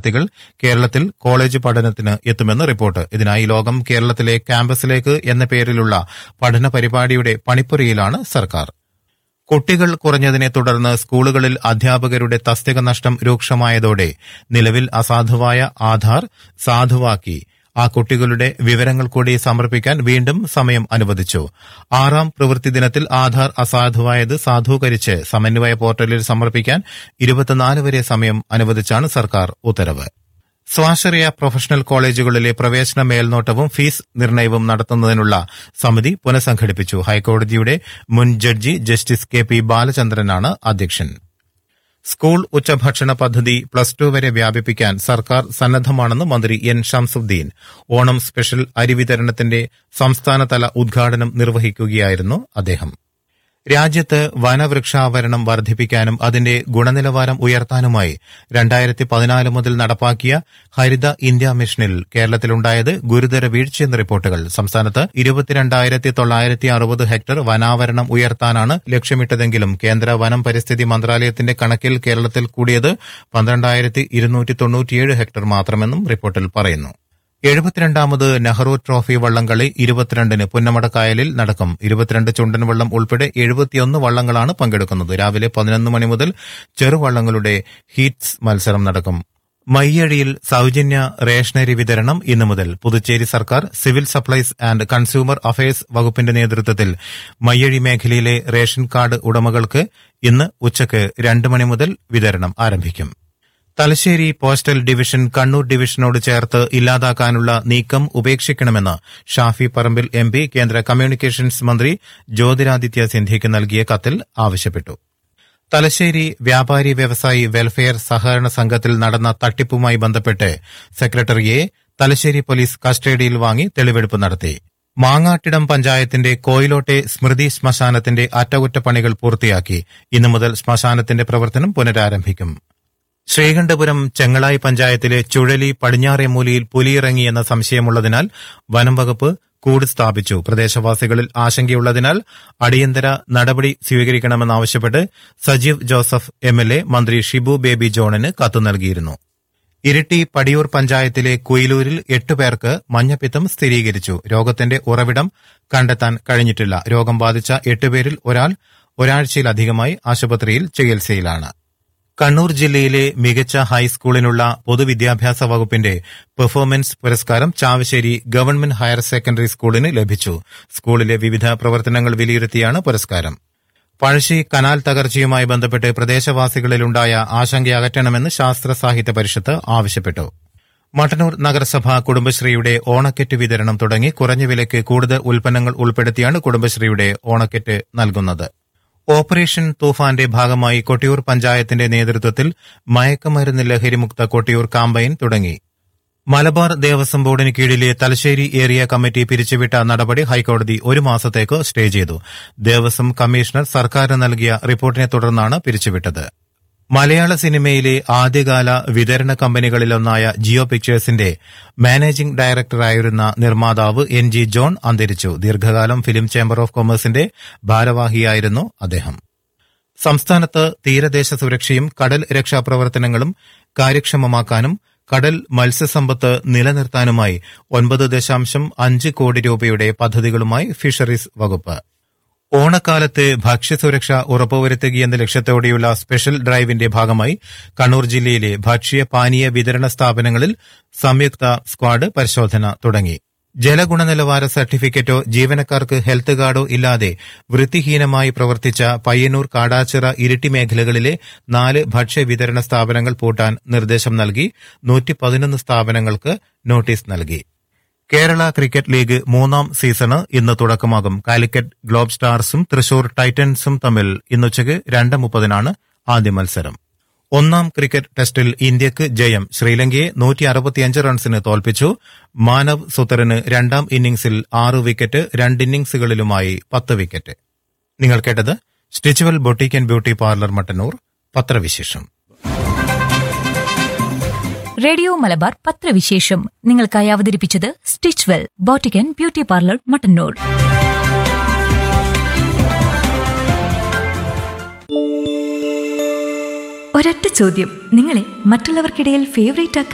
വിദ്യാർത്ഥികൾ കേരളത്തിൽ കോളേജ് പഠനത്തിന് എത്തുമെന്ന് റിപ്പോർട്ട് ഇതിനായി ലോകം കേരളത്തിലെ ക്യാമ്പസിലേക്ക് എന്ന പേരിലുള്ള പഠന പരിപാടിയുടെ പണിപ്പുരയിലാണ് സർക്കാർ കുട്ടികൾ കുറഞ്ഞതിനെ തുടർന്ന് സ്കൂളുകളിൽ അധ്യാപകരുടെ തസ്തിക നഷ്ടം രൂക്ഷമായതോടെ നിലവിൽ അസാധുവായ ആധാർ സാധുവാക്കി ആ കുട്ടികളുടെ വിവരങ്ങൾ കൂടി സമർപ്പിക്കാൻ വീണ്ടും സമയം അനുവദിച്ചു ആറാം പ്രവൃത്തി ദിനത്തിൽ ആധാർ അസാധുവായത് സാധൂകരിച്ച് സമന്വയ പോർട്ടലിൽ സമർപ്പിക്കാൻ ഇരുപത്തിനാല് വരെ സമയം അനുവദിച്ചാണ് സർക്കാർ ഉത്തരവ് സ്വാശ്രയ പ്രൊഫഷണൽ കോളേജുകളിലെ പ്രവേശന മേൽനോട്ടവും ഫീസ് നിർണയവും നടത്തുന്നതിനുള്ള സമിതി പുനഃസംഘടിപ്പിച്ചു ഹൈക്കോടതിയുടെ മുൻ ജഡ്ജി ജസ്റ്റിസ് കെ പി ബാലചന്ദ്രനാണ് അധ്യക്ഷൻ സ്കൂൾ ഉച്ചഭക്ഷണ പദ്ധതി പ്ലസ് ടു വരെ വ്യാപിപ്പിക്കാൻ സർക്കാർ സന്നദ്ധമാണെന്ന് മന്ത്രി എൻ ഷംസുദ്ദീൻ ഓണം സ്പെഷ്യൽ അരി വിതരണത്തിന്റെ സംസ്ഥാനതല ഉദ്ഘാടനം നിർവഹിക്കുകയായിരുന്നു അദ്ദേഹം രാജ്യത്ത് വനവൃക്ഷാവരണം വർദ്ധിപ്പിക്കാനും അതിന്റെ ഗുണനിലവാരം ഉയർത്താനുമായി രണ്ടായിരത്തി പതിനാല് മുതൽ നടപ്പാക്കിയ ഹരിത ഇന്ത്യ മിഷനിൽ കേരളത്തിലുണ്ടായത് ഗുരുതര വീഴ്ചയെന്ന് റിപ്പോർട്ടുകൾ സംസ്ഥാനത്ത് ഇരുപത്തിരണ്ടായിരത്തി തൊള്ളായിരത്തി അറുപത് ഹെക്ടർ വനാവരണം ഉയർത്താനാണ് ലക്ഷ്യമിട്ടതെങ്കിലും കേന്ദ്ര വനം പരിസ്ഥിതി മന്ത്രാലയത്തിന്റെ കണക്കിൽ കേരളത്തിൽ കൂടിയത് പന്ത്രണ്ടായിരത്തി ഇരുന്നൂറ്റി തൊണ്ണൂറ്റിയേഴ് ഹെക്ടർ മാത്രമെന്നും റിപ്പോർട്ടിൽ പറയുന്നു എഴുപത്തിരണ്ടാമത് നെഹ്റു ട്രോഫി വള്ളംകളി ഇരുപത്തിരണ്ടിന് പുന്നമടക്കായലിൽ നടക്കും ഇരുപത്തിരണ്ട് ചുണ്ടൻ വള്ളം ഉൾപ്പെടെ എഴുപത്തിയൊന്ന് വള്ളങ്ങളാണ് പങ്കെടുക്കുന്നത് രാവിലെ പതിനൊന്ന് മണി മുതൽ ചെറുവള്ളങ്ങളുടെ ഹീറ്റ്സ് മത്സരം നടക്കും മയ്യഴിയിൽ സൌജന്യ റേഷനരി വിതരണം ഇന്നു മുതൽ പുതുച്ചേരി സർക്കാർ civil supplies and consumer affairs വകുപ്പിന്റെ നേതൃത്വത്തിൽ മയ്യഴി മേഖലയിലെ റേഷൻ കാർഡ് ഉടമകൾക്ക് ഇന്ന് ഉച്ചയ്ക്ക് രണ്ട് മണി മുതൽ വിതരണം ആരംഭിക്കും തലശ്ശേരി പോസ്റ്റൽ ഡിവിഷൻ കണ്ണൂർ ഡിവിഷനോട് ചേർത്ത് ഇല്ലാതാക്കാനുള്ള നീക്കം ഉപേക്ഷിക്കണമെന്ന് ഷാഫി പറമ്പിൽ എം പി കേന്ദ്ര കമ്മ്യൂണിക്കേഷൻസ് മന്ത്രി ജ്യോതിരാദിത്യ സിന്ധ്യയ്ക്ക് നൽകിയ കത്തിൽ ആവശ്യപ്പെട്ടു തലശ്ശേരി വ്യാപാരി വ്യവസായി വെൽഫെയർ സഹകരണ സംഘത്തിൽ നടന്ന തട്ടിപ്പുമായി ബന്ധപ്പെട്ട് സെക്രട്ടറിയെ തലശ്ശേരി പോലീസ് കസ്റ്റഡിയിൽ വാങ്ങി തെളിവെടുപ്പ് നടത്തി മാങ്ങാട്ടിടം പഞ്ചായത്തിന്റെ കോയിലോട്ടെ സ്മൃതി ശ്മശാനത്തിന്റെ അറ്റകുറ്റപ്പണികൾ പൂർത്തിയാക്കി ഇന്നു മുതൽ ശ്മശാനത്തിന്റെ പ്രവർത്തനം പുനരാരംഭിക്കും ശ്രീകണ്ഠപുരം ചെങ്ങളായി പഞ്ചായത്തിലെ ചുഴലി പടിഞ്ഞാറേമൂലിയിൽ പുലിയിറങ്ങിയെന്ന സംശയമുള്ളതിനാൽ വനം വകുപ്പ് കൂട് സ്ഥാപിച്ചു പ്രദേശവാസികളിൽ ആശങ്കയുള്ളതിനാൽ അടിയന്തര നടപടി സ്വീകരിക്കണമെന്നാവശ്യപ്പെട്ട് സജീവ് ജോസഫ് എംഎൽഎ മന്ത്രി ഷിബു ബേബി ജോണിന് കത്ത് നൽകിയിരുന്നു ഇരിട്ടി പടിയൂർ പഞ്ചായത്തിലെ കുയിലൂരിൽ എട്ട് പേർക്ക് മഞ്ഞപ്പിത്തം സ്ഥിരീകരിച്ചു രോഗത്തിന്റെ ഉറവിടം കണ്ടെത്താൻ കഴിഞ്ഞിട്ടില്ല രോഗം ബാധിച്ച എട്ടുപേരിൽ ഒരാൾ ഒരാഴ്ചയിലധികമായി ആശുപത്രിയിൽ ചികിത്സയിലാണ് കണ്ണൂർ ജില്ലയിലെ മികച്ച ഹൈസ്കൂളിനുള്ള പൊതുവിദ്യാഭ്യാസ വകുപ്പിന്റെ പെർഫോമൻസ് പുരസ്കാരം ചാവശ്ശേരി ഗവൺമെന്റ് ഹയർ സെക്കൻഡറി സ്കൂളിന് ലഭിച്ചു സ്കൂളിലെ വിവിധ പ്രവർത്തനങ്ങൾ വിലയിരുത്തിയാണ് പുരസ്കാരം പഴശ്ശി കനാൽ തകർച്ചയുമായി ബന്ധപ്പെട്ട് പ്രദേശവാസികളിലുണ്ടായ ആശങ്ക അകറ്റണമെന്ന് ശാസ്ത്ര സാഹിത്യ പരിഷത്ത് ആവശ്യപ്പെട്ടു മട്ടന്നൂർ നഗരസഭ കുടുംബശ്രീയുടെ ഓണക്കെറ്റ് വിതരണം തുടങ്ങി കുറഞ്ഞ വിലയ്ക്ക് കൂടുതൽ ഉൽപ്പന്നങ്ങൾ ഉൾപ്പെടുത്തിയാണ് കുടുംബശ്രീയുടെ ഓണക്കെറ്റ് നൽകുന്നത് ഓപ്പറേഷൻ തൂഫാന്റെ ഭാഗമായി കൊട്ടിയൂർ പഞ്ചായത്തിന്റെ നേതൃത്വത്തിൽ മയക്കുമരുന്ന് ലഹരിമുക്ത കൊട്ടിയൂർ കാമ്പയിൻ തുടങ്ങി മലബാർ ദേവസ്വം ബോർഡിന് കീഴിലെ തലശ്ശേരി ഏരിയ കമ്മിറ്റി പിരിച്ചുവിട്ട നടപടി ഹൈക്കോടതി ഒരു മാസത്തേക്ക് സ്റ്റേ ചെയ്തു ദേവസ്വം കമ്മീഷണർ സർക്കാരിന് നൽകിയ റിപ്പോർട്ടിനെ തുടർന്നാണ് പിരിച്ചുവിട്ടത് മലയാള സിനിമയിലെ ആദ്യകാല വിതരണ കമ്പനികളിലൊന്നായ ജിയോ പിക്ചേഴ്സിന്റെ മാനേജിംഗ് ഡയറക്ടറായിരുന്ന നിർമ്മാതാവ് എൻ ജി ജോൺ അന്തരിച്ചു ദീർഘകാലം ഫിലിം ചേംബർ ഓഫ് കൊമേഴ്സിന്റെ ഭാരവാഹിയായിരുന്നു അദ്ദേഹം സംസ്ഥാനത്ത് തീരദേശ സുരക്ഷയും കടൽ രക്ഷാപ്രവർത്തനങ്ങളും കാര്യക്ഷമമാക്കാനും കടൽ മത്സ്യസമ്പത്ത് നിലനിർത്താനുമായി ഒൻപത് ദശാംശം അഞ്ച് കോടി രൂപയുടെ പദ്ധതികളുമായി ഫിഷറീസ് വകുപ്പ് ഓണക്കാലത്ത് ഭക്ഷ്യസുരക്ഷ ഉറപ്പുവരുത്തുകയെന്ന ലക്ഷ്യത്തോടെയുള്ള സ്പെഷ്യൽ ഡ്രൈവിന്റെ ഭാഗമായി കണ്ണൂർ ജില്ലയിലെ ഭക്ഷ്യ പാനീയ വിതരണ സ്ഥാപനങ്ങളിൽ സംയുക്ത സ്ക്വാഡ് പരിശോധന തുടങ്ങി ജലഗുണനിലവാര സർട്ടിഫിക്കറ്റോ ജീവനക്കാർക്ക് ഹെൽത്ത് കാർഡോ ഇല്ലാതെ വൃത്തിഹീനമായി പ്രവർത്തിച്ച പയ്യന്നൂർ കാടാച്ചിറ ഇരിട്ടി മേഖലകളിലെ നാല് ഭക്ഷ്യ വിതരണ സ്ഥാപനങ്ങൾ പൂട്ടാൻ നിർദ്ദേശം നൽകി നൂറ്റി പതിനൊന്ന് സ്ഥാപനങ്ങൾക്ക് നോട്ടീസ് നൽകി കേരള ക്രിക്കറ്റ് ലീഗ് മൂന്നാം സീസണ് ഇന്ന് തുടക്കമാകും കാലിക്കറ്റ് ഗ്ലോബ് സ്റ്റാർസും തൃശൂർ ടൈറ്റൻസും തമ്മിൽ ഇന്നുച്ചയ്ക്ക് രണ്ട് മുപ്പതിനാണ് ആദ്യ മത്സരം ഒന്നാം ക്രിക്കറ്റ് ടെസ്റ്റിൽ ഇന്ത്യക്ക് ജയം ശ്രീലങ്കയെ നൂറ്റി അറുപത്തിയഞ്ച് റൺസിന് തോൽപ്പിച്ചു മാനവ് സുത്തറിന് രണ്ടാം ഇന്നിംഗ്സിൽ ആറ് വിക്കറ്റ് രണ്ട് ഇന്നിംഗ്സുകളിലുമായി പത്ത് വിക്കറ്റ് നിങ്ങൾ കേട്ടത് stitchwell boutique and beauty parlour Mattannur പത്രവിശേഷം റേഡിയോ മലബാർ പത്രവിശേഷം നിങ്ങൾക്കായി അവതരിപ്പിച്ചത് stitchwell boutique and beauty parlour Mattannur ഒരൊറ്റ ചോദ്യം നിങ്ങളെ മറ്റുള്ളവർക്കിടയിൽ ഫേവറേറ്റ് ആക്കാൻ